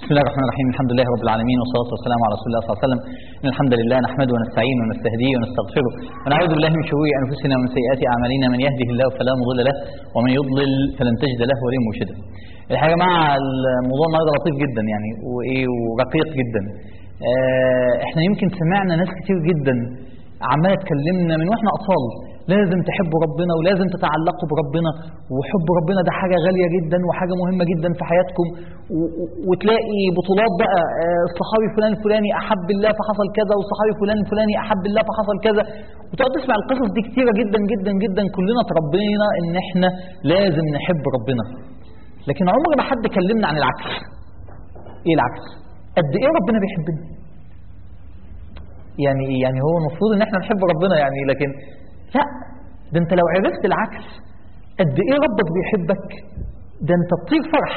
بسم الله الرحمن الرحيم الحمد لله رب العالمين والصلاة والسلام على رسول الله صلى الله عليه وسلم إن الحمد لله نحمده ونستعينه ونستهديه ونستغفره ونعوذ بالله من شرور أنفسنا ومن سيئات أعمالنا من يهده الله فلا مضل له ومن يضلل فلن تجد له وليا مرشدا الحقيقة مع الموضوع النهارده لطيف جدا يعني وإيه ورقيق جدا آه، احنا يمكن سمعنا ناس كتير جدا عمالة تكلمنا من واحنا أطفال لازم تحبوا ربنا ولازم تتعلقوا بربنا وحب ربنا ده حاجة غالية جدا وحاجة مهمة جدا في حياتكم و- و- وتلاقي بطولات بقى آه، الصحابي فلان الفلاني أحب الله فحصل كذا والصحابي فلان الفلاني أحب الله فحصل كذا وتقعد تسمع القصص دي كتيرة جدا جدا جدا كلنا تربينا إن إحنا لازم نحب ربنا لكن عمر ما حد كلمنا عن العكس إيه العكس؟ قد إيه ربنا بيحبنا؟ يعني يعني هو المفروض ان احنا نحب ربنا يعني لكن لا ده انت لو عرفت العكس قد ايه ربك بيحبك ده انت تطير فرح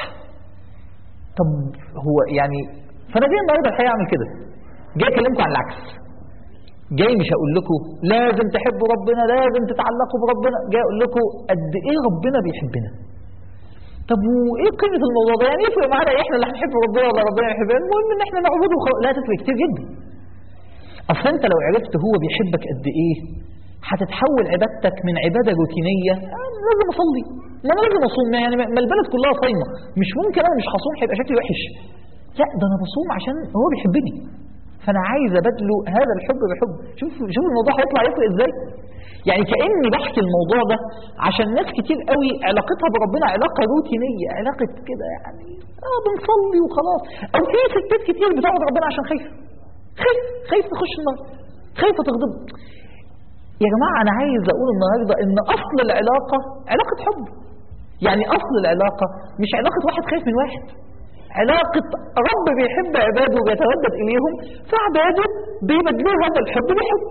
طب هو يعني فانا جاي النهارده الحقيقه اعمل كده جاي اكلمكم عن العكس جاي مش هقول لكم لازم تحبوا ربنا لازم تتعلقوا بربنا جاي اقول لكم قد ايه ربنا بيحبنا طب وايه قيمه الموضوع ده يعني يفرق معانا إيه؟ احنا اللي هنحب ربنا ولا ربنا يحبنا المهم ان احنا نعبده وخلاص. لا تفرق كتير جدا اصل انت لو عرفت هو بيحبك قد ايه هتتحول عبادتك من عباده روتينيه أنا لازم اصلي ما انا لازم اصوم يعني ما البلد كلها صايمه مش ممكن انا مش هصوم هيبقى شكلي وحش لا ده انا بصوم عشان هو بيحبني فانا عايز ابادله هذا الحب بحب شوف شوف الموضوع هيطلع يفرق ازاي يعني كاني بحكي الموضوع ده عشان ناس كتير قوي علاقتها بربنا علاقه روتينيه علاقه كده يعني اه بنصلي وخلاص او في ستات كتير بتعبد ربنا عشان خايفه خايف خايف تخش النار خايفه تغضب يا جماعه انا عايز اقول النهارده ان اصل العلاقه علاقه حب يعني اصل العلاقه مش علاقه واحد خايف من واحد علاقة رب بيحب عباده وبيتودد إليهم فعباده بيبدلوه هذا الحب بحب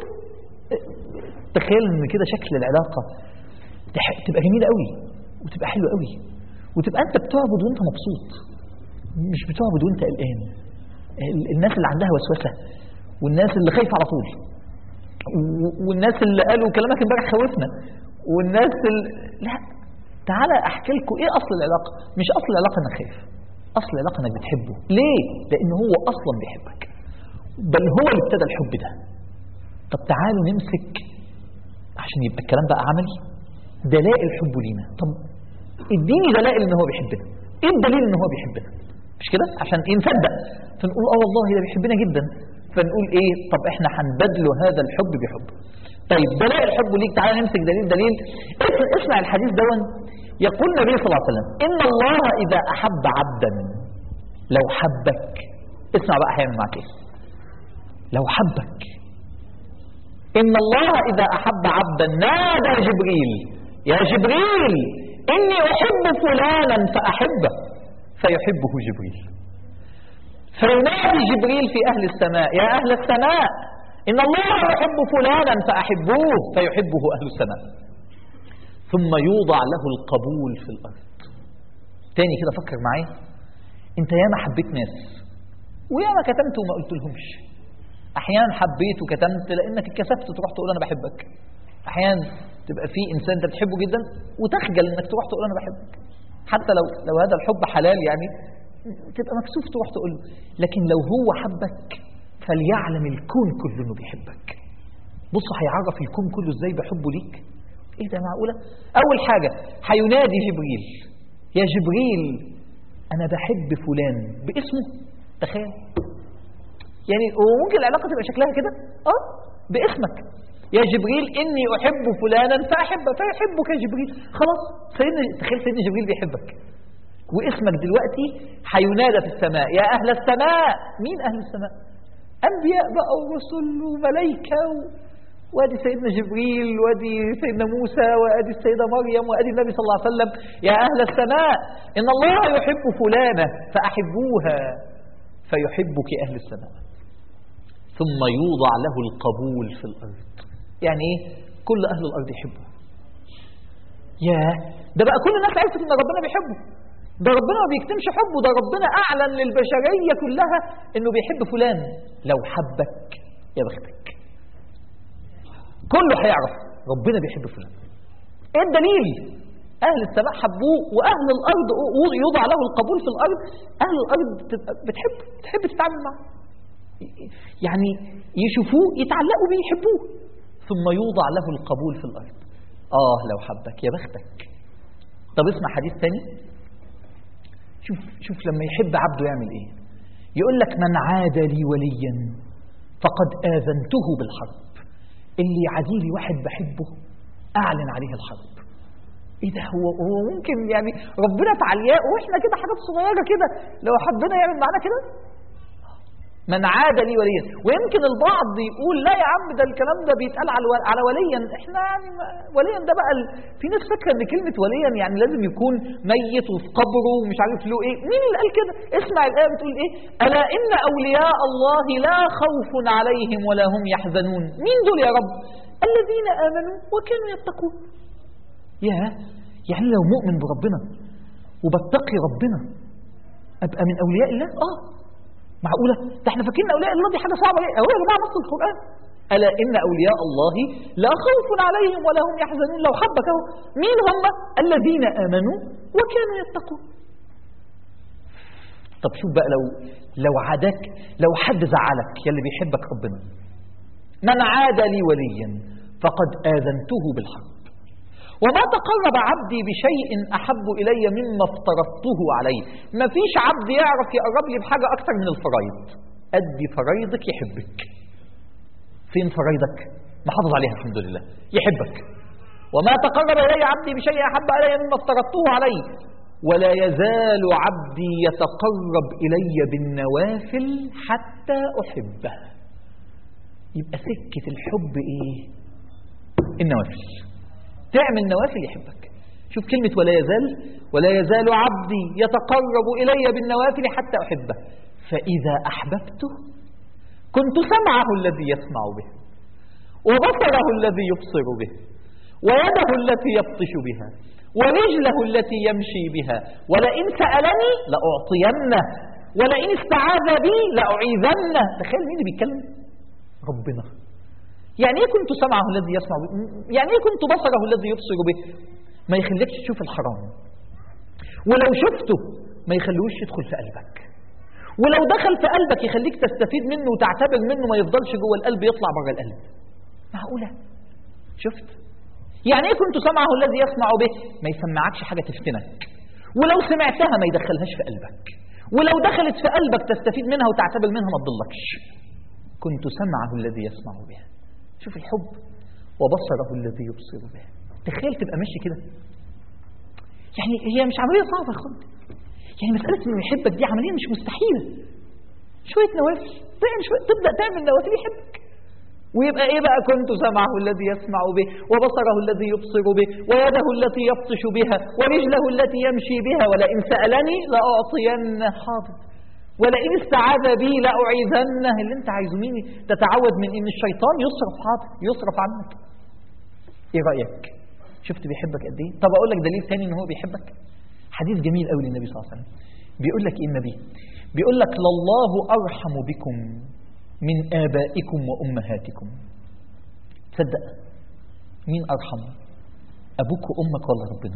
تخيل ان كده شكل العلاقة تح- تبقى جميلة قوي وتبقى حلوة قوي وتبقى انت بتعبد وانت مبسوط مش بتعبد وانت قلقان ال- الناس اللي عندها وسوسة والناس اللي خايفة على طول و- والناس اللي قالوا كلامك امبارح خوفنا والناس اللي لا تعالى احكي لكم ايه اصل العلاقة مش اصل العلاقة انك خايف اصل العلاقة انك بتحبه ليه لان هو اصلا بيحبك بل هو اللي ابتدى الحب ده طب تعالوا نمسك عشان يبقى الكلام بقى عملي دلائل حبه لينا طب اديني دلائل ان هو بيحبنا ايه الدليل ان هو بيحبنا مش كده عشان ايه نصدق فنقول اه والله ده بيحبنا جدا فنقول ايه طب احنا هنبادله هذا الحب بحب طيب دلائل حبه ليك تعالى نمسك دليل دليل اس- اسمع الحديث دون يقول النبي صلى الله عليه وسلم ان الله اذا احب عبدا لو حبك اسمع بقى هيعمل معاك ايه لو حبك إن الله إذا أحب عبدا نادى جبريل يا جبريل إني أحب فلانا فأحبه فيحبه جبريل فينادي جبريل في أهل السماء يا أهل السماء إن الله يحب فلانا فأحبوه فيحبه أهل السماء ثم يوضع له القبول في الأرض تاني كده فكر معايا انت ياما حبيت ناس وياما كتمت وما قلت لهمش احيانا حبيت وكتمت لانك اتكسفت تروح تقول انا بحبك احيانا تبقى في انسان انت بتحبه جدا وتخجل انك تروح تقول انا بحبك حتى لو لو هذا الحب حلال يعني تبقى مكسوف تروح تقول له لكن لو هو حبك فليعلم الكون كله انه بيحبك بصوا هيعرف الكون كله ازاي بحبه ليك ايه ده معقوله اول حاجه هينادي جبريل يا جبريل انا بحب فلان باسمه تخيل يعني وممكن العلاقه تبقى شكلها كده اه باسمك يا جبريل اني احب فلانا فاحب فيحبك يا جبريل خلاص سيدنا تخيل سيدنا جبريل بيحبك واسمك دلوقتي هينادى في السماء يا اهل السماء مين اهل السماء انبياء بقى ورسل وملائكه و... وادي سيدنا جبريل وادي سيدنا موسى وادي السيده مريم وادي النبي صلى الله عليه وسلم يا اهل السماء ان الله يحب فلانه فاحبوها فيحبك اهل السماء ثم يوضع له القبول في الأرض يعني ايه كل أهل الأرض يحبه ياه ده بقى كل الناس عرفت ان ربنا بيحبه ده ربنا ما بيكتمش حبه ده ربنا أعلن للبشرية كلها انه بيحب فلان لو حبك يا بختك كله هيعرف ربنا بيحب فلان ايه الدليل أهل السماء حبوه وأهل الأرض يوضع له القبول في الأرض أهل الأرض بتحب بتحب تتعامل معه يعني يشوفوه يتعلقوا بيه يحبوه ثم يوضع له القبول في الأرض آه لو حبك يا بختك طب اسمع حديث تاني شوف شوف لما يحب عبده يعمل ايه يقول لك من عاد لي وليا فقد آذنته بالحرب اللي يعادي لي واحد بحبه أعلن عليه الحرب ايه ده هو هو ممكن يعني ربنا تعلياء واحنا كده حاجات صغيره كده لو حبنا يعمل معانا كده من عاد لي وليا ويمكن البعض يقول لا يا عم ده الكلام ده بيتقال على على وليا احنا يعني وليا ده بقى ال... في ناس فاكره ان كلمه وليا يعني لازم يكون ميت وفي قبره ومش عارف له ايه مين اللي قال كده اسمع الايه بتقول ايه الا ان اولياء الله لا خوف عليهم ولا هم يحزنون مين دول يا رب الذين امنوا وكانوا يتقون يا يعني لو مؤمن بربنا وبتقي ربنا ابقى من اولياء الله اه معقوله ده احنا فاكرين اولياء الله دي حاجه صعبه ايه هو يا جماعه نص القران الا ان اولياء الله لا خوف عليهم ولا هم يحزنون لو حبك اهو مين هم الذين امنوا وكانوا يتقون طب شوف بقى لو لو عادك لو حد زعلك يا اللي بيحبك ربنا من عاد لي وليا فقد آذنته بالحرب وما تقرب عبدي بشيء أحب إلي مما افترضته عليه ما فيش عبد يعرف يقرب لي بحاجة أكتر من الفرايض أدي فرايضك يحبك فين فرايضك محافظ عليها الحمد لله يحبك وما تقرب إلي عبدي بشيء أحب إلي مما افترضته عليه ولا يزال عبدي يتقرب إلي بالنوافل حتى أحبه يبقى سكة الحب إيه النوافل تعمل نوافل يحبك شوف كلمة ولا يزال ولا يزال عبدي يتقرب إلي بالنوافل حتى أحبه فإذا أحببته كنت سمعه الذي يسمع به وبصره الذي يبصر به ويده التي يبطش بها ورجله التي يمشي بها ولئن سألني لأعطينه ولئن استعاذ بي لأعيذنه تخيل مين اللي بيتكلم ربنا يعني ايه كنت سمعه الذي يسمع به يعني ايه كنت بصره الذي يبصر به ما يخليكش تشوف الحرام ولو شفته ما يخليهوش يدخل في قلبك ولو دخل في قلبك يخليك تستفيد منه وتعتبر منه ما يفضلش جوه القلب يطلع بره القلب معقوله شفت يعني ايه كنت سمعه الذي يسمع به ما يسمعكش حاجه تفتنك ولو سمعتها ما يدخلهاش في قلبك ولو دخلت في قلبك تستفيد منها وتعتبر منها ما تضلكش كنت سمعه الذي يسمع به شوف الحب وبصره الذي يبصر به تخيل تبقى ماشي كده يعني هي مش عمليه صعبه يا اخوان يعني مساله انه يحبك دي عمليه مش مستحيله شويه نوافل تعمل شويه تبدا تعمل نوافل يحبك ويبقى ايه بقى كنت سمعه الذي يسمع به وبصره الذي يبصر به ويده التي يبطش بها ورجله التي يمشي بها ولئن سالني لاعطينه حاضر ولئن استعاذ بي لاعيذنه اللي انت عايزه مين تتعود من ان الشيطان يصرف حاضر يصرف عنك ايه رايك شفت بيحبك قد ايه طب اقول لك دليل تاني ان هو بيحبك حديث جميل قوي للنبي صلى الله عليه وسلم بيقول لك ايه النبي بيقول لك لله ارحم بكم من ابائكم وامهاتكم تصدق مين ارحم ابوك وامك ولا ربنا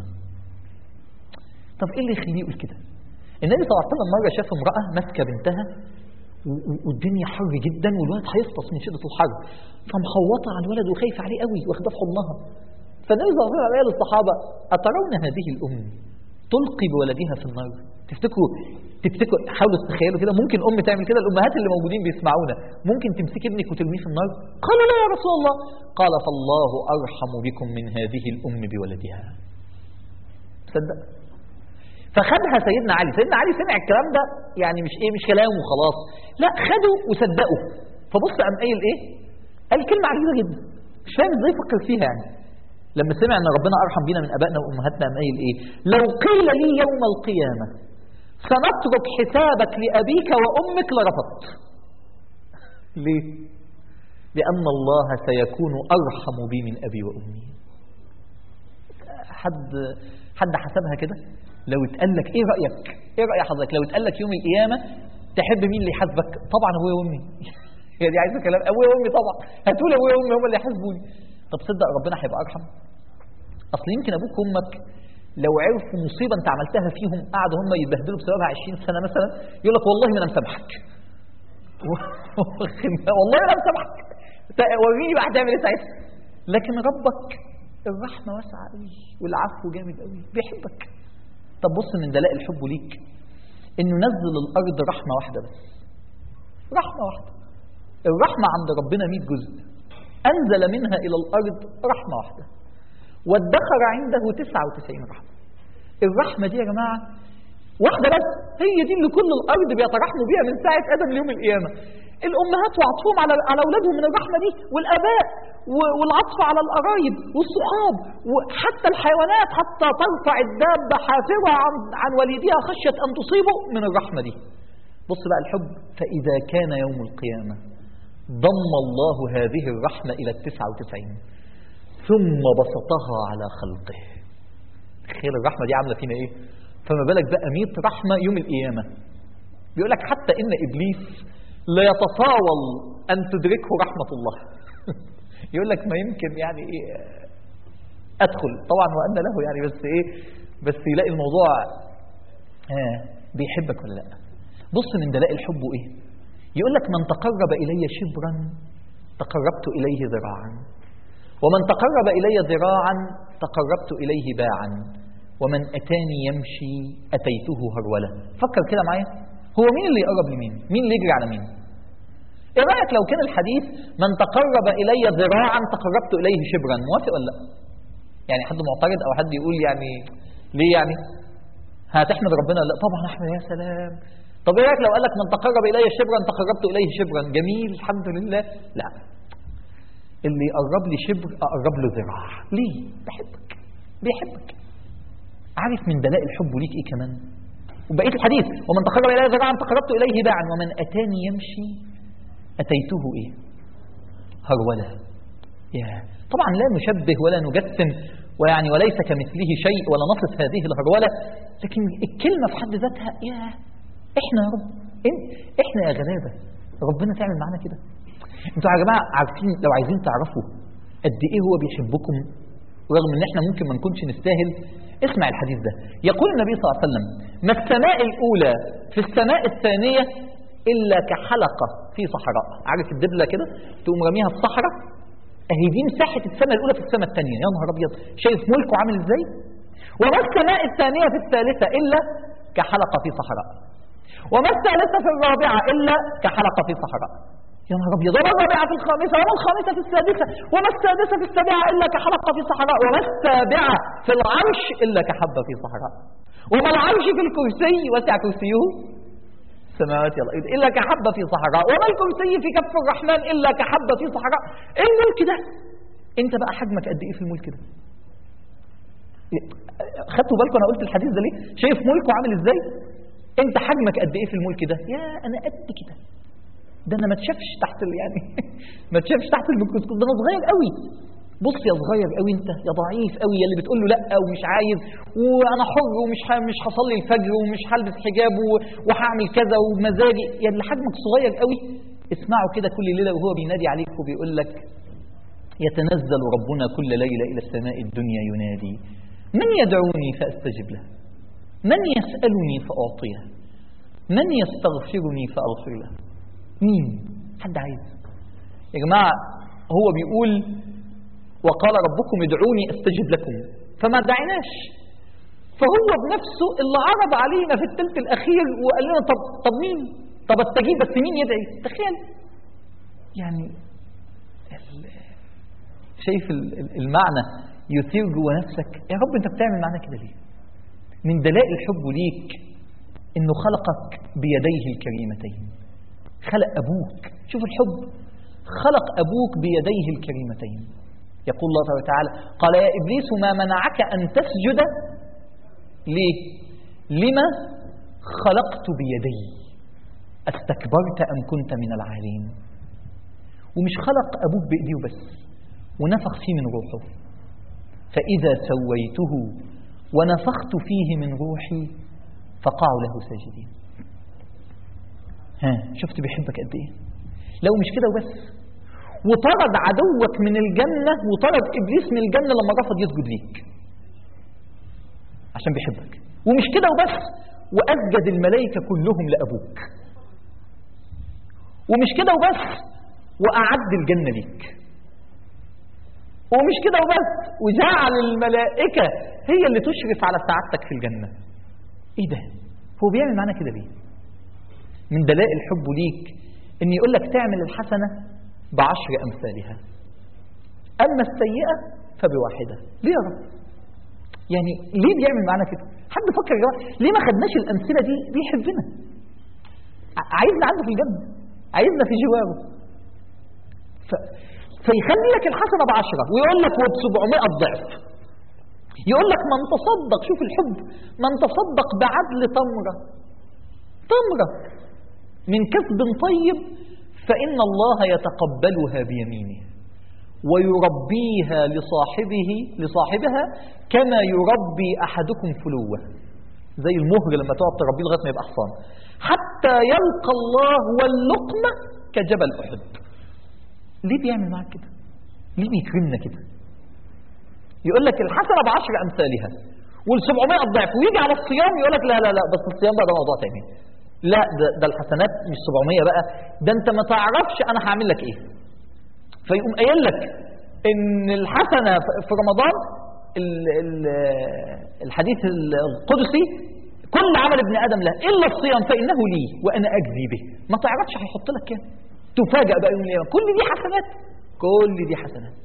طب ايه اللي يخليه يقول كده النبي صلى الله عليه وسلم مره شاف امراه ماسكه بنتها والدنيا حر جدا والولد هيفطس من شده الحر فمحوطه على الولد وخايفه عليه قوي واخداه في حضنها فالنبي صلى الله عليه وسلم قال للصحابه اترون هذه الام تلقي بولدها في النار تفتكروا تفتكروا حاولوا تتخيلوا كده ممكن ام تعمل كده الامهات اللي موجودين بيسمعونا ممكن تمسك ابنك وترميه في النار قالوا لا يا رسول الله قال فالله ارحم بكم من هذه الام بولدها تصدق فخدها سيدنا علي سيدنا علي سمع الكلام ده يعني مش ايه مش كلام وخلاص لا خده وصدقه فبص قام قايل ايه قال كلمه عجيبه جدا مش فاهم ازاي فكر فيها يعني لما سمع ان ربنا ارحم بينا من ابائنا وامهاتنا قام قايل ايه لو قيل لي يوم القيامه سنترك حسابك لابيك وامك لرفضت ليه لان الله سيكون ارحم بي من ابي وامي حد حد حسبها كده لو اتقال لك ايه رايك ايه راي حضرتك لو اتقال لك يوم القيامه تحب مين اللي يحاسبك طبعا ابويا وامي هي دي عايزه كلام ابويا وامي طبعا هتقول ابويا وامي هم اللي يحاسبوني طب صدق ربنا هيبقى ارحم اصل يمكن ابوك وامك لو عرفوا مصيبة أنت عملتها فيهم قعدوا هم يتبهدلوا بسببها 20 سنة مثلا يقول لك والله ما أنا مسامحك والله ما أنا مسامحك وريني بقى هتعمل إيه ساعتها لكن ربك الرحمة واسعة قوي والعفو جامد قوي بيحبك طب بص من دلائل حبه ليك إنه نزل الأرض رحمة واحدة بس رحمة واحدة الرحمة عند ربنا 100 جزء أنزل منها إلى الأرض رحمة واحدة وادخر عنده 99 رحمة الرحمة دي يا جماعة واحدة بس هي دي اللي كل الأرض بيترحموا بيها من ساعة آدم ليوم القيامة الأمهات وعطفهم على على أولادهم من الرحمة دي والآباء والعطف على القرايب والصحاب وحتى الحيوانات حتى ترفع الدابة حافرها عن, عن والديها خشية أن تصيبه من الرحمة دي بص بقى الحب فإذا كان يوم القيامة ضم الله هذه الرحمة إلى التسعة وتسعين ثم بسطها على خلقه تخيل الرحمة دي عاملة فينا إيه فما بالك بقى 100 رحمة يوم القيامة بيقول لك حتى إن إبليس لا يتطاول أن تدركه رحمة الله يقول لك ما يمكن يعني إيه أدخل طبعا وأن له يعني بس إيه بس يلاقي الموضوع آه بيحبك ولا لا بص من دلائل حبه إيه يقول لك من تقرب إلي شبرا تقربت إليه ذراعا ومن تقرب إلي ذراعا تقربت إليه باعا ومن أتاني يمشي أتيته هرولة فكر كده معايا هو مين اللي يقرب لمين مين اللي يجري على مين ايه رايك لو كان الحديث من تقرب الي ذراعا تقربت اليه شبرا موافق ولا لا يعني حد معترض او حد يقول يعني ليه يعني هتحمد ربنا لا طبعا احمد يا سلام طب ايه رايك لو قال لك من تقرب الي شبرا تقربت اليه شبرا جميل الحمد لله لا اللي يقرب لي شبر اقرب له ذراع ليه بحبك بيحبك عارف من دلائل حبه ليك ايه كمان وبقيه الحديث ومن تقرب الي ذراعا تقربت اليه باعا ومن اتاني يمشي اتيته ايه هروله يا طبعا لا نشبه ولا نجسم ويعني وليس كمثله شيء ولا نصف هذه الهرولة لكن الكلمة في حد ذاتها يا احنا يا رب احنا يا غلابة ربنا تعمل معانا كده انتوا يا جماعة عارفين لو عايزين تعرفوا قد ايه هو بيحبكم رغم ان احنا ممكن ما نكونش نستاهل اسمع الحديث ده يقول النبي صلى الله عليه وسلم ما السماء الاولى في السماء الثانية الا كحلقة في صحراء عارف الدبلة كده تقوم رميها في صحراء اهي دي مساحة السماء الأولى في السماء الثانية يا نهار أبيض شايف ملكه عامل إزاي؟ وما السماء الثانية في الثالثة إلا كحلقة في صحراء وما الثالثة في الرابعة إلا كحلقة في صحراء يا نهار أبيض وما الرابعة في الخامسة وما الخامسة في السادسة وما السادسة في السابعة إلا كحلقة في صحراء وما السابعة في العرش إلا كحبة في صحراء وما العرش في الكرسي وسع كرسيه السماوات والارض الا كحبه في صحراء وما الكرسي في كف الرحمن الا كحبه في صحراء ايه الملك ده انت بقى حجمك قد ايه في الملك ده خدتوا بالكم انا قلت الحديث ده ليه شايف ملكه عامل ازاي انت حجمك قد ايه في الملك ده يا انا قد كده ده انا ما تشافش تحت يعني ما تشافش تحت الميكروسكوب ده انا صغير قوي بص يا صغير قوي انت يا ضعيف قوي يا اللي بتقول له لا ومش عايز وانا حر ومش مش هصلي الفجر ومش هلبس حجاب وهعمل كذا ومزاجي يا اللي حجمك صغير قوي اسمعوا كده كل ليله وهو بينادي عليك وبيقول لك يتنزل ربنا كل ليله الى السماء الدنيا ينادي من يدعوني فاستجب له من يسالني فاعطيه من يستغفرني فاغفر له مين حد عايز يا جماعه هو بيقول وقال ربكم ادعوني استجب لكم فما دعيناش فهو بنفسه اللي عرض علينا في الثلث الاخير وقال لنا طب طب مين طب استجيب بس مين يدعي تخيل يعني شايف المعنى يثير جوه نفسك يا رب انت بتعمل معانا كده ليه من دلائل حبه ليك انه خلقك بيديه الكريمتين خلق ابوك شوف الحب خلق ابوك بيديه الكريمتين يقول الله تبارك وتعالى قال يا إبليس ما منعك أن تسجد ليه لما خلقت بيدي استكبرت أم كنت من العالين ومش خلق أبوك بإيديه بس ونفخ فيه من روحه فإذا سويته ونفخت فيه من روحي فقعوا له ساجدين ها شفت بيحبك قد ايه لو مش كده وبس وطرد عدوك من الجنة وطرد إبليس من الجنة لما رفض يسجد ليك عشان بيحبك ومش كده وبس وأسجد الملائكة كلهم لأبوك ومش كده وبس وأعد الجنة ليك ومش كده وبس وجعل الملائكة هي اللي تشرف على سعادتك في الجنة ايه ده هو بيعمل معانا كده ليه من دلائل حبه ليك ان يقول لك تعمل الحسنة بعشر امثالها اما السيئة فبواحدة ليه يا رب يعني ليه بيعمل معانا كده حد فكر يا جماعه ليه ما خدناش الامثله دي بيحبنا ع- عايزنا عنده في الجنه عايزنا في جواره ف... فيخلي لك الحسنه بعشره ويقول لك وب 700 ضعف يقول لك من تصدق شوف الحب من تصدق بعدل تمره تمره من كسب طيب فان الله يتقبلها بيمينه ويربيها لصاحبه لصاحبها كما يربي احدكم فلوه زي المهر لما تقعد تربيه لغايه ما يبقى حصان حتى يلقى الله واللقمه كجبل احد ليه بيعمل معاك كده ليه بيكرمنا كده يقول لك الحسنه بعشر امثالها وال700 الضعف ويجي على الصيام يقول لك لا لا لا بس الصيام بقى ده موضوع تاني لا ده, ده الحسنات مش 700 بقى ده انت ما تعرفش انا هعمل لك ايه فيقوم قايل لك ان الحسنه في رمضان ال- ال- الحديث القدسي كل عمل ابن ادم له الا الصيام فانه لي وانا اجزي به ما تعرفش هيحط لك كام تفاجأ بقى يوم القيامه كل دي حسنات كل دي حسنات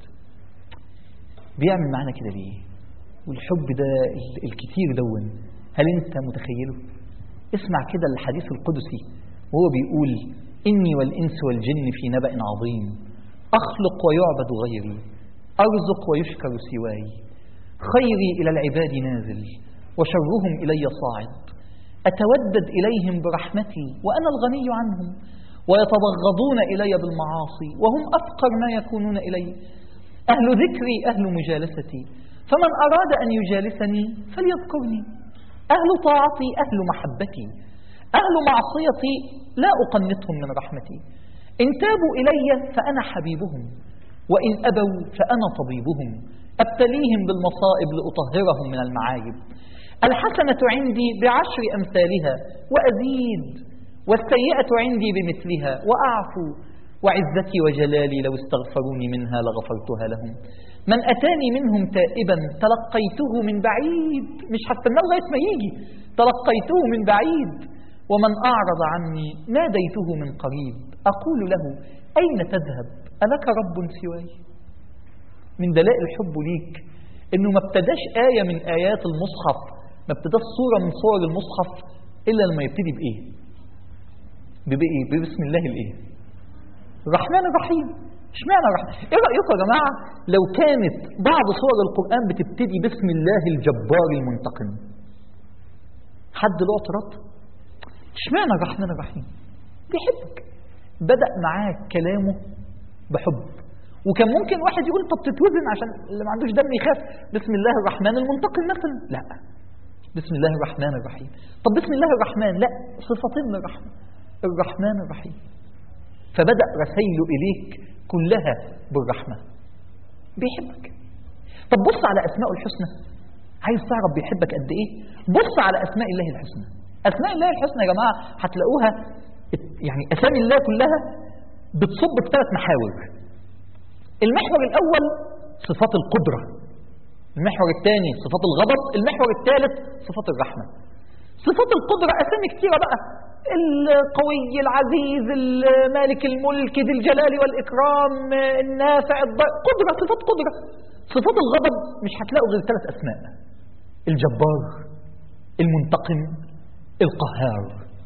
بيعمل معانا كده ليه والحب ده ال- الكتير دون هل انت متخيله اسمع كده الحديث القدسي وهو بيقول اني والانس والجن في نبأ عظيم اخلق ويعبد غيري ارزق ويشكر سواي خيري الى العباد نازل وشرهم الي صاعد اتودد اليهم برحمتي وانا الغني عنهم ويتبغضون الي بالمعاصي وهم افقر ما يكونون الي اهل ذكري اهل مجالستي فمن اراد ان يجالسني فليذكرني اهل طاعتي اهل محبتي اهل معصيتي لا اقنطهم من رحمتي ان تابوا الي فانا حبيبهم وان ابوا فانا طبيبهم ابتليهم بالمصائب لاطهرهم من المعايب الحسنه عندي بعشر امثالها وازيد والسيئه عندي بمثلها واعفو وعزتي وجلالي لو استغفروني منها لغفرتها لهم من اتاني منهم تائبا تلقيته من بعيد مش هستناه لغايه ما يجي تلقيته من بعيد ومن اعرض عني ناديته من قريب اقول له اين تذهب الك رب سواي من دلائل حبه ليك انه ما ابتداش ايه من ايات المصحف ما ابتداش صوره من صور المصحف الا لما يبتدي بايه بايه بسم الله الايه الرحمن الرحيم اشمعنى الرحمن ايه رايكم يا جماعه لو كانت بعض صور القران بتبتدي بسم الله الجبار المنتقم حد له اعتراض اشمعنى الرحمن الرحيم بيحبك بدا معاك كلامه بحب وكان ممكن واحد يقول طب تتوزن عشان اللي ما عندوش دم يخاف بسم الله الرحمن المنتقم مثلا لا بسم الله الرحمن الرحيم طب بسم الله الرحمن لا صفتين للرحمن الرحمن الرحيم فبدأ رسائله إليك كلها بالرحمة بيحبك طب بص على أسماء الحسنى عايز تعرف بيحبك قد إيه بص على أسماء الله الحسنى أسماء الله الحسنى يا جماعة هتلاقوها يعني أسامي الله كلها بتصب في ثلاث محاور المحور الأول صفات القدرة المحور الثاني صفات الغضب المحور الثالث صفات الرحمة صفات القدرة أسامي كتيرة بقى القوي العزيز المالك الملك ذي الجلال والإكرام النافع الضر قدرة صفات قدرة صفات الغضب مش هتلاقوا غير ثلاث أسماء الجبار المنتقم القهار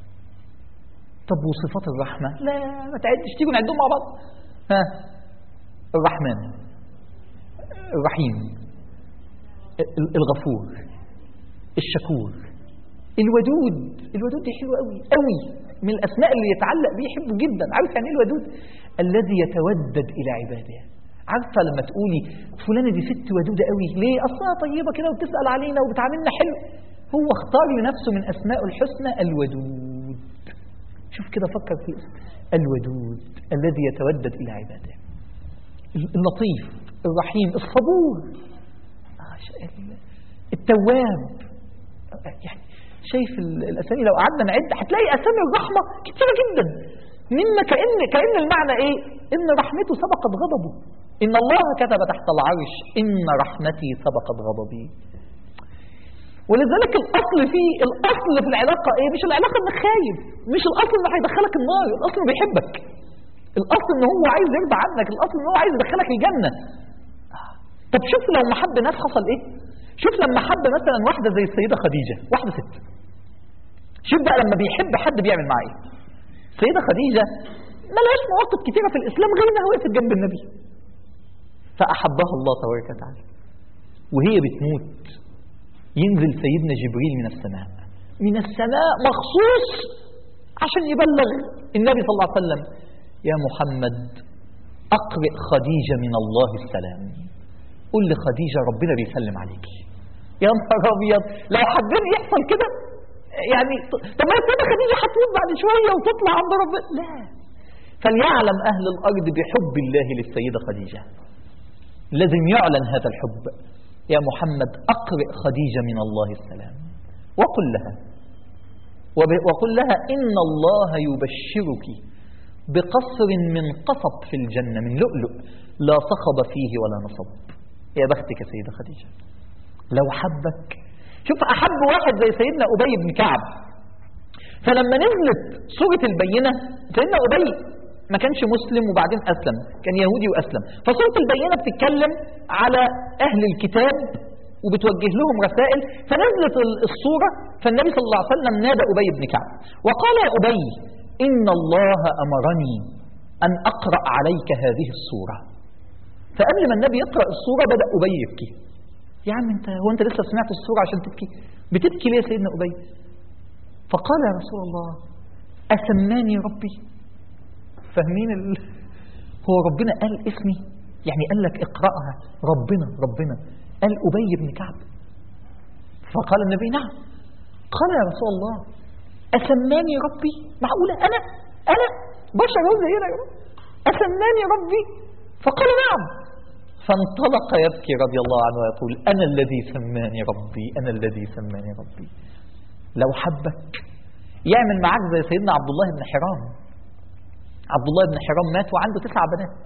طب وصفات الرحمة لا ما تعدش تيجوا نعدهم مع بعض ها الرحمن الرحيم الغفور الشكور الودود الودود دي حلوه قوي قوي من الاسماء اللي يتعلق بيه يحبه جدا عارف يعني ايه الودود الذي يتودد الى عباده عارفه لما تقولي فلانه دي ست ودوده قوي ليه اصلها طيبه كده وبتسال علينا وبتعاملنا حلو هو اختار لنفسه من اسماء الحسنى الودود شوف كده فكر في الاسم الودود الذي يتودد الى عباده اللطيف الرحيم الصبور التواب يعني شايف ال- الاسامي لو قعدنا نعد هتلاقي اسامي الرحمه كتيره جدا مما كان كان المعنى ايه ان رحمته سبقت غضبه ان الله كتب تحت العرش ان رحمتي سبقت غضبي ولذلك الاصل في الاصل في العلاقه ايه مش العلاقه انك خايف مش الاصل انه هيدخلك النار الاصل انه بيحبك الاصل ان هو عايز يرضى عنك الاصل ان هو عايز يدخلك الجنه طب شوف لو ما حب ناس حصل ايه شوف لما حب مثلا واحده زي السيده خديجه واحده ست شوف بقى لما بيحب حد بيعمل معاه ايه السيده خديجه ملهاش مواقف كتيره في الاسلام غير انها وقفت جنب النبي فاحبها الله تبارك وتعالى وهي بتموت ينزل سيدنا جبريل من السماء من السماء مخصوص عشان يبلغ النبي صلى الله عليه وسلم يا محمد أقرئ خديجة من الله السلام قل لخديجة ربنا بيسلم عليك يا نهار أبيض لو حبيت يحصل كده يعني طب ما السيدة خديجة هتموت بعد شوية وتطلع عند ربنا لا فليعلم أهل الأرض بحب الله للسيدة خديجة لازم يعلن هذا الحب يا محمد أقرئ خديجة من الله السلام وقل لها وب- وقل لها إن الله يبشرك بقصر من قصب في الجنة من لؤلؤ لا صخب فيه ولا نصب يا بختك يا سيدة خديجة لو حبك شوف أحب واحد زي سيدنا أبي بن كعب فلما نزلت سورة البينة سيدنا أبي ما كانش مسلم وبعدين أسلم كان يهودي وأسلم فسورة البينة بتتكلم على أهل الكتاب وبتوجه لهم رسائل فنزلت ال- الصورة فالنبي صلى الله عليه وسلم نادى أبي بن كعب وقال يا أبي إن الله أمرني أن أقرأ عليك هذه الصورة فقبل ما النبي يقرأ الصورة بدأ أبي يبكي يا عم انت هو انت لسه سمعت الصورة عشان تبكي بتبكي ليه يا سيدنا أبي فقال يا رسول الله أسماني ربي فاهمين ال... هو ربنا قال اسمي يعني قال لك اقرأها ربنا ربنا قال أبي بن كعب فقال النبي نعم قال يا رسول الله أسماني ربي معقولة أنا أنا بشر هو زينا يا رب أسماني ربي فقال نعم فانطلق يبكي رضي الله عنه ويقول أنا الذي سماني ربي أنا الذي سماني ربي لو حبك يعمل معاك زي سيدنا عبد الله بن حرام عبد الله بن حرام مات وعنده تسع بنات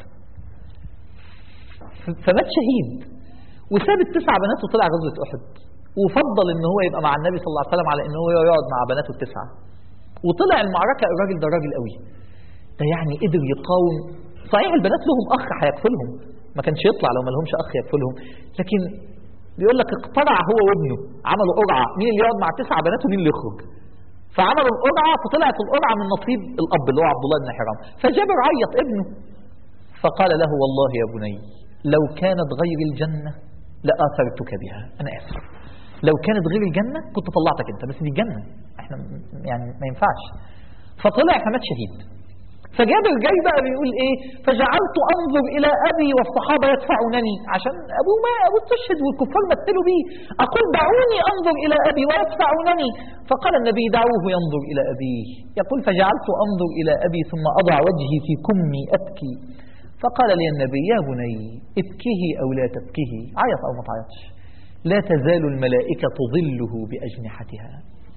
ف- فمات شهيد وساب التسع بنات وطلع غزوة أحد وفضل ان هو يبقى مع النبي صلى الله عليه وسلم على ان هو يقعد مع بناته التسعة وطلع المعركة الراجل ده راجل قوي ده يعني قدر يقاوم صحيح البنات لهم اخ هيكفلهم ما كانش يطلع لو ما لهمش اخ يكفلهم لكن بيقول لك اقترع هو وابنه عملوا قرعه مين اللي يقعد مع تسع بنات ومين اللي يخرج فعملوا القرعه فطلعت القرعه من نصيب الاب اللي هو عبد الله بن حرام فجابر عيط ابنه فقال له والله يا بني لو كانت غير الجنه لاثرتك بها انا اسف لو كانت غير الجنه كنت طلعتك انت بس دي الجنه احنا م- يعني ما ينفعش فطلع فمات شهيد فجابر جاي بقى بيقول ايه فجعلت انظر الى ابي والصحابه يدفعونني عشان ابوه ما ابوه استشهد والكفار مثلوا بيه اقول دعوني انظر الى ابي ويدفعونني فقال النبي دعوه ينظر الى ابيه يقول فجعلت انظر الى ابي ثم اضع وجهي في كمي ابكي فقال لي النبي يا بني ابكه او لا تبكه عيط او ما تعيطش لا تزال الملائكه تظله باجنحتها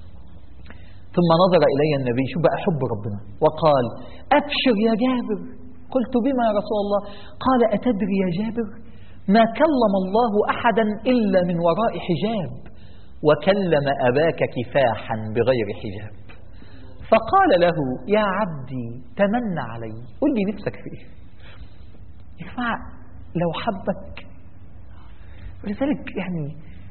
ثم نظر إلي النبي شو بقى حب ربنا وقال أبشر يا جابر قلت بما يا رسول الله قال أتدري يا جابر ما كلم الله أحدا إلا من وراء حجاب وكلم أباك كفاحا بغير حجاب فقال له يا عبدي تمنى علي قل لي نفسك في ايه يا جماعة لو حبك ولذلك يعني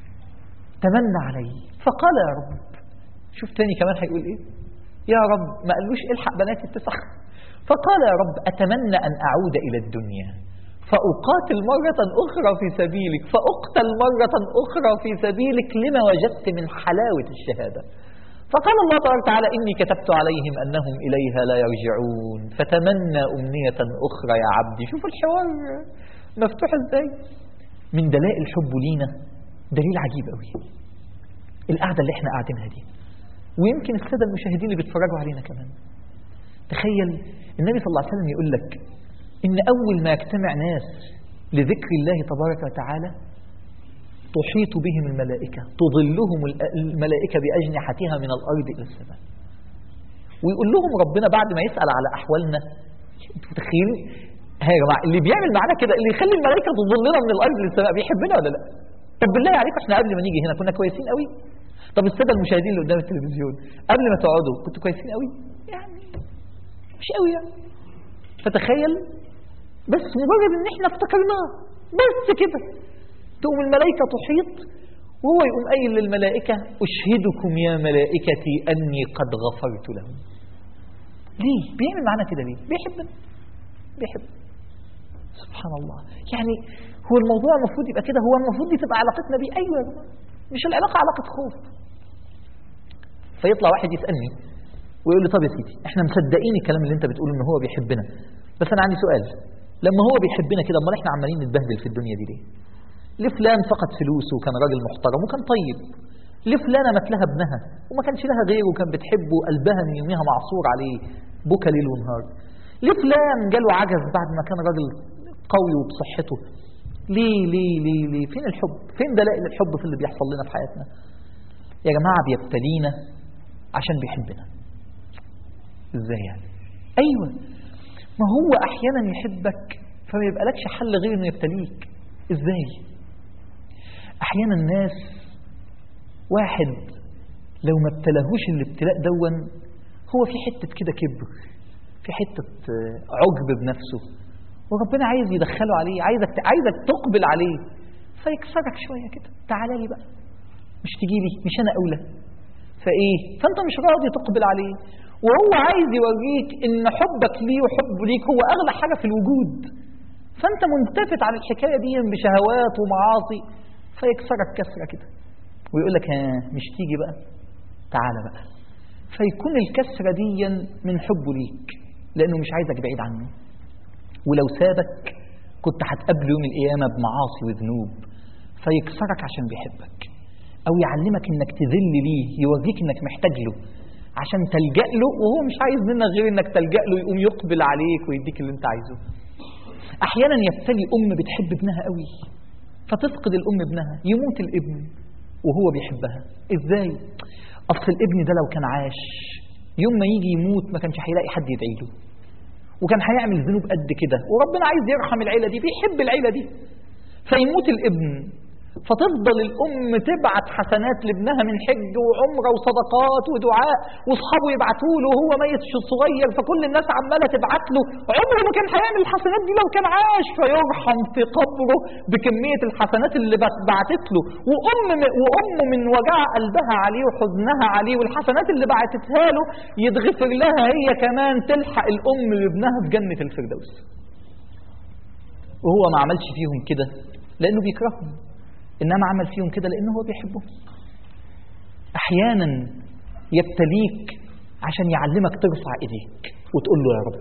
تمنى علي فقال يا رب شوف تاني كمان هيقول ايه يا رب ما قالوش الحق بناتي التسع فقال يا رب أتمنى أن أعود إلى الدنيا فأقاتل مرة أخرى في سبيلك فأقتل مرة أخرى في سبيلك لما وجدت من حلاوة الشهادة فقال الله تبارك وتعالى إني كتبت عليهم أنهم إليها لا يرجعون فتمنى أمنية أخرى يا عبدي شوف الحوار مفتوح إزاي من دلائل حبه لينا دليل عجيب قوي القعدة اللي احنا قاعدينها دي ويمكن السادة المشاهدين اللي بيتفرجوا علينا كمان تخيل النبي صلى الله عليه وسلم يقول لك إن أول ما يجتمع ناس لذكر الله تبارك وتعالى تحيط بهم الملائكة تظلهم الملائكة بأجنحتها من الأرض إلى السماء ويقول لهم ربنا بعد ما يسأل على أحوالنا انتوا متخيلين ها يا جماعة اللي بيعمل معانا كده اللي يخلي الملائكة تظلنا من الأرض للسماء بيحبنا ولا لا؟ طب بالله عليكم احنا قبل ما نيجي هنا كنا كويسين قوي طب السادة المشاهدين اللي قدام التلفزيون قبل ما تقعدوا كنتوا كويسين قوي يعني مش قوي يعني فتخيل بس مجرد ان احنا افتكرناه بس كده تقوم الملائكة تحيط وهو يقوم قايل للملائكة أشهدكم يا ملائكتي أني قد غفرت لهم ليه؟ بيعمل معانا كده ليه؟ بيحبنا بيحب سبحان الله يعني هو الموضوع المفروض يبقى كده هو المفروض دي تبقى علاقتنا بيه أيوة يا جماعة مش العلاقة علاقة خوف فيطلع واحد يسألني ويقول لي طب يا سيدي احنا مصدقين الكلام اللي انت بتقوله ان هو بيحبنا بس انا عندي سؤال لما هو بيحبنا كده امال احنا عمالين نتبهدل في الدنيا دي ليه؟ ليه فلان فقد فلوسه وكان راجل محترم وكان طيب ليه فلانة مات لها ابنها وما كانش لها غيره وكان بتحبه قلبها من يوميها معصور عليه بكى ليل ونهار ليه فلان جاله عجز بعد ما كان راجل قوي وبصحته ليه ليه ليه ليه فين الحب فين دلائل الحب في اللي بيحصل لنا في حياتنا يا جماعة بيبتلينا عشان بيحبنا ازاي يعني ايوه ما هو احيانا يحبك فما يبقى لكش حل غير انه يبتليك ازاي احيانا الناس واحد لو ما ابتلاهوش الابتلاء دون هو في حتة كده كبر في حتة عجب بنفسه وربنا عايز يدخله عليه عايزك عايزك تقبل عليه فيكسرك شوية كده تعالى لي بقى مش تجي لي مش انا اولى فايه فانت مش راضي تقبل عليه وهو عايز يوريك ان حبك ليه وحبه ليك هو اغلى حاجة في الوجود فانت منتفت عن الحكاية دي بشهوات ومعاصي فيكسرك كسرة كده ويقول لك ها مش تيجي بقى تعالى بقى فيكون الكسرة دي من حبه ليك لأنه مش عايزك بعيد عنه ولو سابك كنت هتقابله يوم القيامة بمعاصي وذنوب فيكسرك عشان بيحبك أو يعلمك إنك تذل ليه يوريك إنك محتاج له عشان تلجأ له وهو مش عايز منك غير إنك تلجأ له يقوم يقبل عليك ويديك اللي أنت عايزه أحيانا يبتلي أم بتحب ابنها قوي فتفقد الأم ابنها يموت الابن وهو بيحبها ازاي اصل الابن ده لو كان عاش يوم ما يجي يموت ما كانش هيلاقي حد يدعي له وكان هيعمل ذنوب قد كده وربنا عايز يرحم العيله دي بيحب العيله دي فيموت الابن فتفضل الأم تبعت حسنات لابنها من حج وعمرة وصدقات ودعاء واصحابه يبعتوا له وهو ميت صغير فكل الناس عمالة تبعت له عمره ما كان هيعمل الحسنات دي لو كان عاش فيرحم في قبره بكمية الحسنات اللي بعتت له وأم وأم من وجع قلبها عليه وحزنها عليه والحسنات اللي بعتتها له يتغفر لها هي كمان تلحق الأم بابنها في جنة الفردوس وهو ما عملش فيهم كده لأنه بيكرههم إنما عمل فيهم كده لأنه هو بيحبهم أحيانا يبتليك عشان يعلمك ترفع إيديك وتقول له يا رب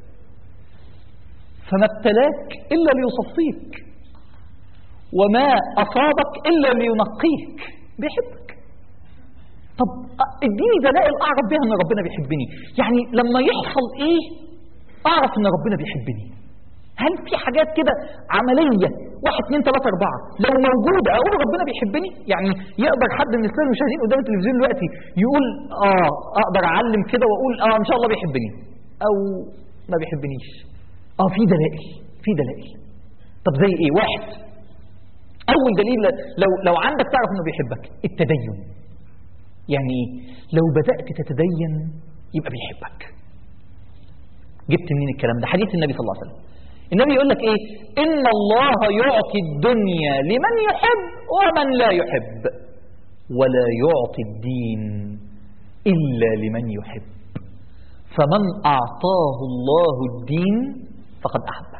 فما ابتلاك إلا ليصفيك وما أصابك إلا لينقيك بيحبك طب اديني دلائل أعرف بها أن ربنا بيحبني يعني لما يحصل إيه أعرف أن ربنا بيحبني هل في حاجات كده عملية واحد اثنين ثلاثة أربعة لو موجودة أقول ربنا بيحبني يعني يقدر حد من السادة المشاهدين قدام التلفزيون دلوقتي يقول آه أقدر أعلم كده وأقول آه إن شاء الله بيحبني أو ما بيحبنيش آه في دلائل في دلائل طب زي إيه واحد أول دليل لو لو عندك تعرف إنه بيحبك التدين يعني لو بدأت تتدين يبقى بيحبك جبت منين الكلام ده حديث النبي صلى الله عليه وسلم النبي يقول لك ايه ان الله يعطي الدنيا لمن يحب ومن لا يحب ولا يعطي الدين الا لمن يحب فمن اعطاه الله الدين فقد احبه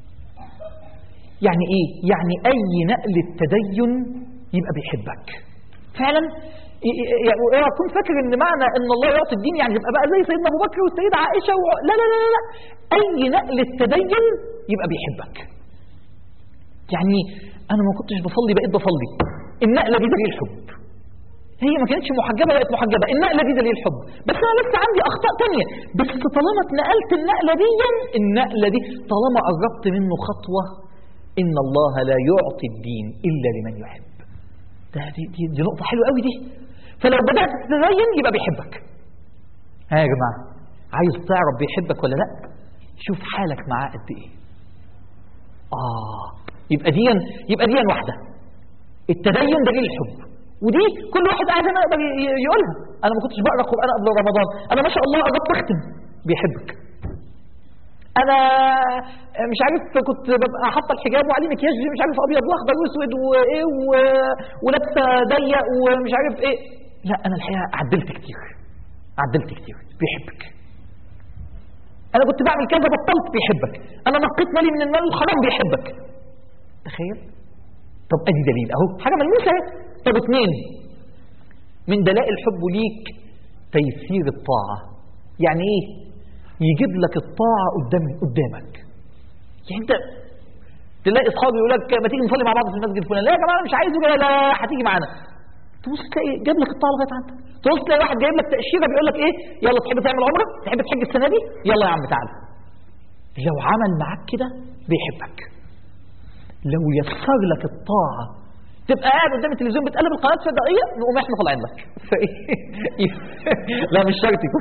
يعني ايه يعني اي نقل التدين يبقى بيحبك فعلا اوعى تكون فاكر ان معنى ان الله يعطي الدين يعني يبقى بقى زي سيدنا ابو بكر والسيده عائشه و... لا لا لا لا اي نقل التدين يبقى بيحبك يعني انا ما كنتش بصلي بقيت بصلي النقله دي دليل حب هي ما كانتش محجبه بقت محجبه النقله دي دليل حب بس انا لسه عندي اخطاء تانية بس طالما اتنقلت النقله دي النقله دي طالما قربت منه خطوه ان الله لا يعطي الدين الا لمن يحب ده دي, دي, دي نقطة حلوة قوي دي فلو بدأت تتدين يبقى بيحبك ها يا جماعة عايز تعرف بيحبك ولا لا شوف حالك معاه قد ايه اه يبقى دي يبقى دي واحدة التدين دليل الحب ودي كل واحد قاعد هنا يقدر ي- يقولها انا ما كنتش بقرا قران قبل رمضان انا ما شاء الله قربت اختم بيحبك انا مش عارف كنت ببقى حاطه الحجاب وعليه مكياج مش عارف ابيض واخضر واسود وايه و- ولابسه ضيق ومش عارف ايه لا انا الحقيقه عدلت كتير عدلت كتير بيحبك انا كنت بعمل كذا بطلت بيحبك انا نقيت مالي من المال الحرام بيحبك تخيل طب ادي دليل اهو حاجه ملموسه اهي طب اتنين من دلائل حبه ليك تيسير الطاعه يعني ايه يجيب لك الطاعه قدام قدامك يعني انت تلاقي اصحابي يقول لك ما تيجي نصلي مع بعض في المسجد الفلاني لا يا جماعه انا مش عايز وكده لا هتيجي معانا تبص تلاقي جاب لك الطاعه لغايه عندك تبص تلاقي واحد جايب لك تاشيره بيقول لك ايه يلا تحب تعمل عمره تحب تحج السنه دي يلا يا عم تعالى لو عمل معاك كده بيحبك لو يسر لك الطاعه تبقى قاعد قدام التلفزيون بتقلب القناه الفضائيه نقوم احنا طالعين لك فايه لا مش شرط يكون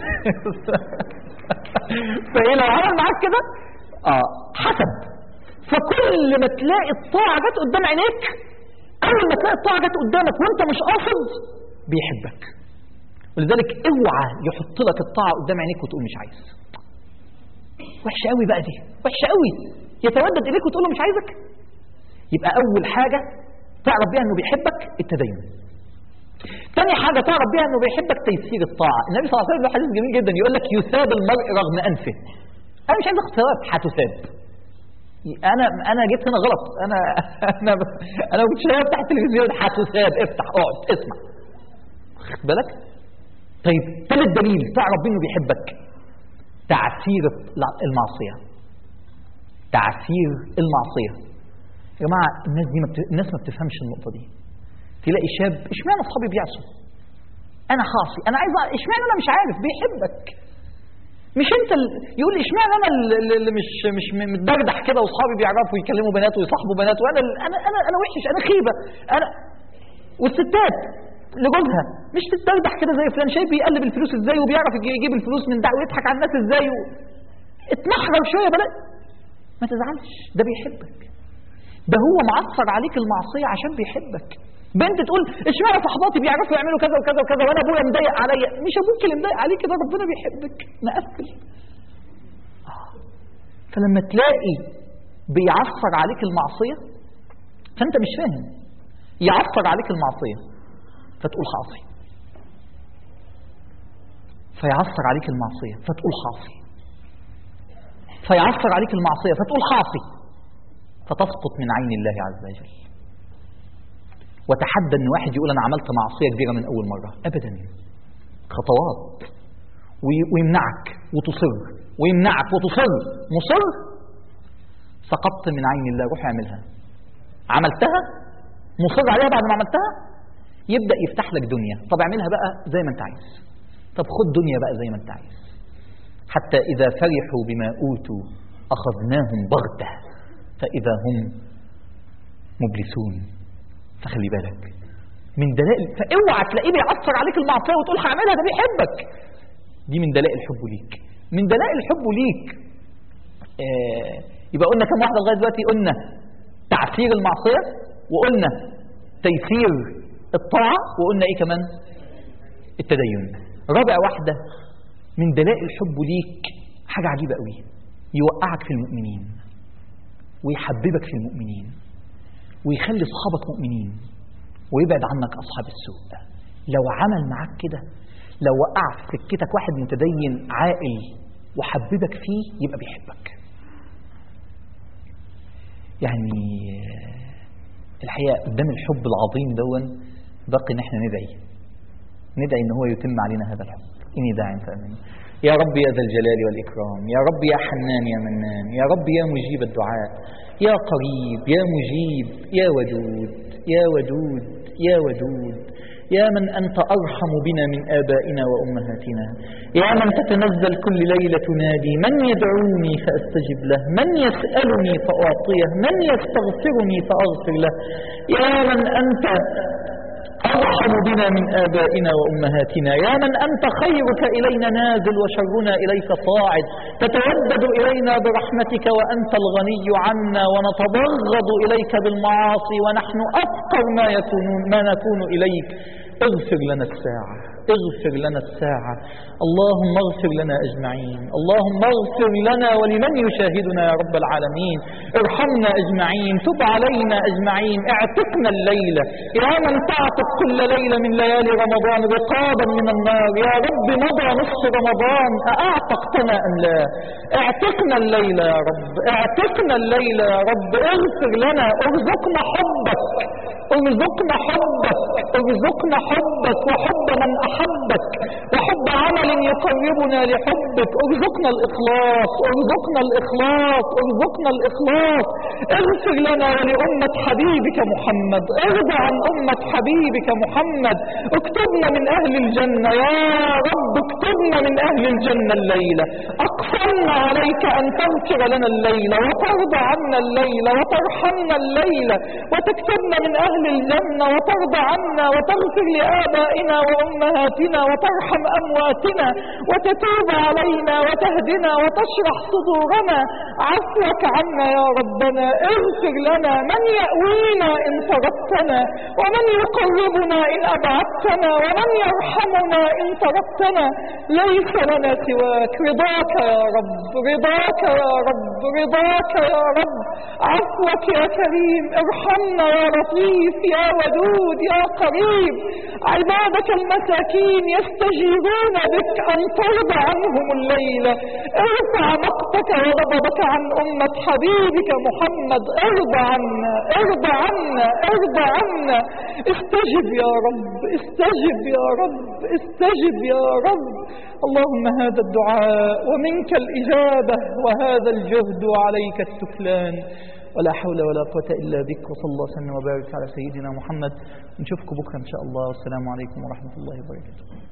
فايه لو عمل معاك كده اه حسب فكل ما تلاقي الطاعه جت قدام عينيك اول ما تلاقي الطاعه جت قدامك وانت مش قاصد بيحبك ولذلك اوعى يحط لك الطاعه قدام عينيك وتقول مش عايز وحشه قوي بقى دي وحشه قوي يتودد اليك وتقول له مش عايزك يبقى اول حاجه تعرف بيها انه بيحبك التدين تاني حاجة تعرف بيها انه بيحبك تيسير الطاعة النبي صلى الله عليه وسلم له حديث جميل جدا يقول لك يثاب المرء رغم انفه انا مش عايز اخد ثواب هتثاب انا انا جيت هنا غلط انا انا انا ما كنتش افتح التلفزيون هتثاب افتح اقعد اسمع خد بالك طيب ثالث دليل تعرف بيه انه بيحبك تعسير المعصية تعسير المعصية يا جماعة الناس دي ما بت... الناس ما بتفهمش النقطة دي تلاقي شاب اشمعنى اصحابي بيعصوا انا خاصي انا عايز أ- اشمعنى انا مش عارف بيحبك مش انت ال... يقول لي اشمعنى انا ال- اللي مش مش م- متدردح كده واصحابي بيعرفوا يكلموا بنات ويصاحبوا بنات وانا ال... انا انا انا وحش انا خيبه انا والستات لجوزها مش تتدردح كده زي فلان شايف بيقلب الفلوس ازاي وبيعرف يجي- يجيب الفلوس من ده ويضحك على الناس ازاي و... اتمحرر شويه بلا ما تزعلش ده بيحبك ده هو معصر عليك المعصيه عشان بيحبك بنت تقول اشمعنى صحباتي بيعرفوا يعملوا كذا وكذا وكذا وانا ابويا مضايق عليا مش ابوك اللي مضايق عليك ده ربنا بيحبك نقفل آه. فلما تلاقي بيعصر عليك المعصيه فانت مش فاهم يعصر عليك المعصيه فتقول حاصي فيعصر عليك المعصيه فتقول حاصي فيعصر عليك المعصيه فتقول حاصي فتسقط من عين الله عز وجل وتحدى ان واحد يقول انا عملت معصيه كبيره من اول مره ابدا خطوات وي- ويمنعك وتصر ويمنعك وتصر مصر سقطت من عين الله روح اعملها عملتها مصر عليها بعد ما عملتها يبدا يفتح لك دنيا طب اعملها بقى زي ما انت عايز طب خد دنيا بقى زي ما انت عايز حتى اذا فرحوا بما اوتوا اخذناهم بغته فاذا هم مبلسون فخلي بالك من دلائل فاوعى تلاقيه بيعصر عليك المعصيه وتقول هعملها ده بيحبك دي من دلائل حبه ليك من دلائل حبه ليك آه يبقى قلنا كم واحده لغايه دلوقتي قلنا تعسير المعصيه وقلنا تيسير الطاعه وقلنا ايه كمان التدين رابع واحده من دلائل حبه ليك حاجه عجيبه قوي يوقعك في المؤمنين ويحببك في المؤمنين ويخلي اصحابك مؤمنين ويبعد عنك اصحاب السوء لو عمل معاك كده لو وقع في سكتك واحد متدين عاقل وحببك فيه يبقى بيحبك يعني الحقيقه قدام الحب العظيم دون باقي ان احنا ندعي ندعي ان هو يتم علينا هذا الحب اني داع فامين يا رب يا ذا الجلال والاكرام يا رب يا حنان يا منان يا رب يا مجيب الدعاء يا قريب يا مجيب يا ودود يا ودود يا ودود يا من أنت أرحم بنا من آبائنا وأمهاتنا يا من تتنزل كل ليلة تنادي من يدعوني فأستجب له من يسألني فأعطيه من يستغفرني فأغفر له يا من أنت أرحم بنا من آبائنا وأمهاتنا يا من أنت خيرك إلينا نازل وشرنا إليك صاعد تتودد إلينا برحمتك وأنت الغني عنا ونتبغض إليك بالمعاصي ونحن أفقر ما, يكون ما نكون إليك اغفر لنا الساعة اغفر لنا الساعة اللهم اغفر لنا أجمعين اللهم اغفر لنا ولمن يشاهدنا يا رب العالمين ارحمنا أجمعين تب علينا أجمعين اعتقنا الليلة يا من تعتق كل ليلة من ليالي رمضان رقابا من النار يا رب مضى نصف رمضان أأعتقتنا أم لا اعتقنا الليلة يا رب اعتقنا الليلة يا رب اغفر لنا ارزقنا حبك ارزقنا حبك ارزقنا حبك وحب من أحبك وحب عمل يقربنا لحبك ارزقنا الإخلاص ارزقنا الإخلاص ارزقنا الإخلاص اغفر لنا ولأمة حبيبك محمد ارضى عن أمة حبيبك محمد اكتبنا من أهل الجنة يا رب اكتبنا من أهل الجنة الليلة أقسمنا عليك أن تغفر لنا الليلة وترضى عنا الليلة وترحمنا الليلة وتكتبنا من أهل الجنة وترضى عنا وتغفر لآبائنا وأمهاتنا وترحم أمواتنا وتتوب علينا وتهدنا وتشرح صدورنا عفوك عنا يا ربنا اغفر لنا من يأوينا إن تركتنا ومن يقربنا إن أبعدتنا ومن يرحمنا إن تركتنا ليس لنا سواك رضاك يا رب رضاك يا رب رضاك يا رب عفوك يا كريم ارحمنا يا لطيف يا ودود يا قريب عبادك المساكين يستجيبون بك أن ترضى عنهم الليلة ارفع مقتك وغضبك عن أمة حبيبك محمد ارضى عنا ارضى عنا ارضى عنا استجب يا رب استجب يا رب استجب يا رب اللهم هذا الدعاء ومنك الإجابة وهذا الجهد وعليك السفلان ولا حول ولا قوة إلا بك وصلى الله وسلم وبارك على سيدنا محمد نشوفكم بكرة إن شاء الله والسلام عليكم ورحمة الله وبركاته